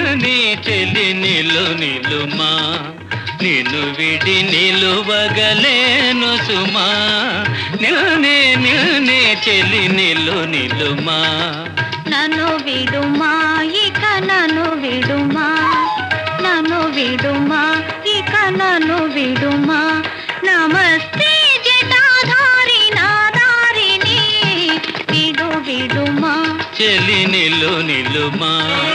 నీ చెలి నిలు నిలుమా నిన్ను విడి నిలువగలేను సుమా నిల్నే నిల్నే చెలి నిలు నిలుమా నన్ను విడుమా ఇక నన్ను విడుమా నన్ను విడుమా ఇక నన్ను విడుమా నమస్తే జటాధారి నాదారిని విడు విడుమా చెలి నిలు నిలుమా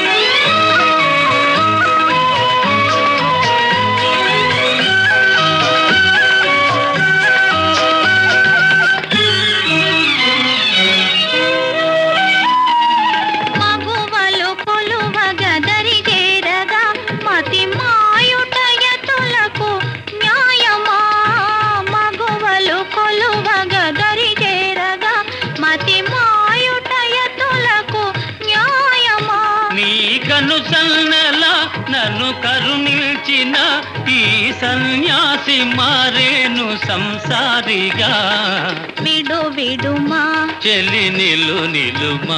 మగువలు కొలువగదరి చేరగా మతి మాయుటయతులకు న్యాయమా మగువలు కొలువగదరి చేరగా మతి మాయుటయతులకు న్యాయమా నీ కను సన్నల నన్ను కరుణించిన ఈ సన్యాసి మారేను సంసారిగా విడు విడుమా చెలి నిలు నిలుమా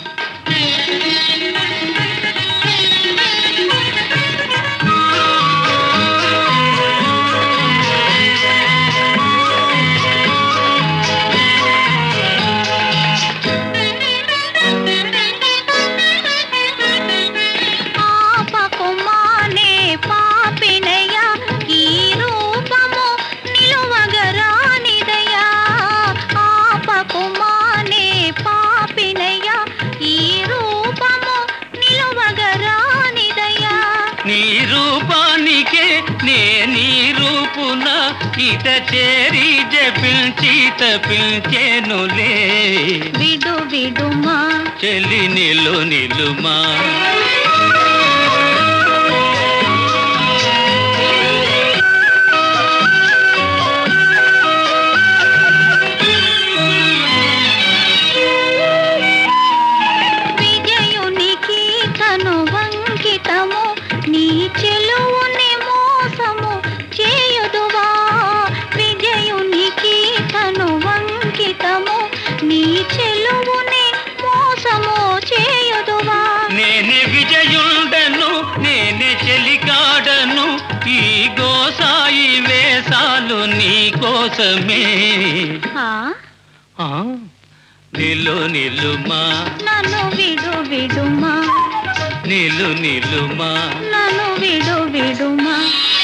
ఆపకుమానే పాపినయ ఈ రూపము నిలువగరానిదయా ఆపకుమానే పాపినయ ఈ రూపము నిలువగరానిదయా నీ రూపానికే నే నీ రూపున ఇట చేరి జపించి తపించేనులే విడు విడుమా చెలి నిలు నిలుమా విజయునికి తను వంకితము నీ చెలువుని మోసము చేయుదువా విజయునికి తను వంకితము నీ చెలువుని మోసము చేయుదువా నేనే విజయుండను నేనే చెలికాడను ఈ గోసాయి వేసాలు నీ కోసమే ఆ, ఆ, నిలు నిలుమా నన్ను విడు విడుమా నిలు నిలుమా నన్ను విడు విడుమా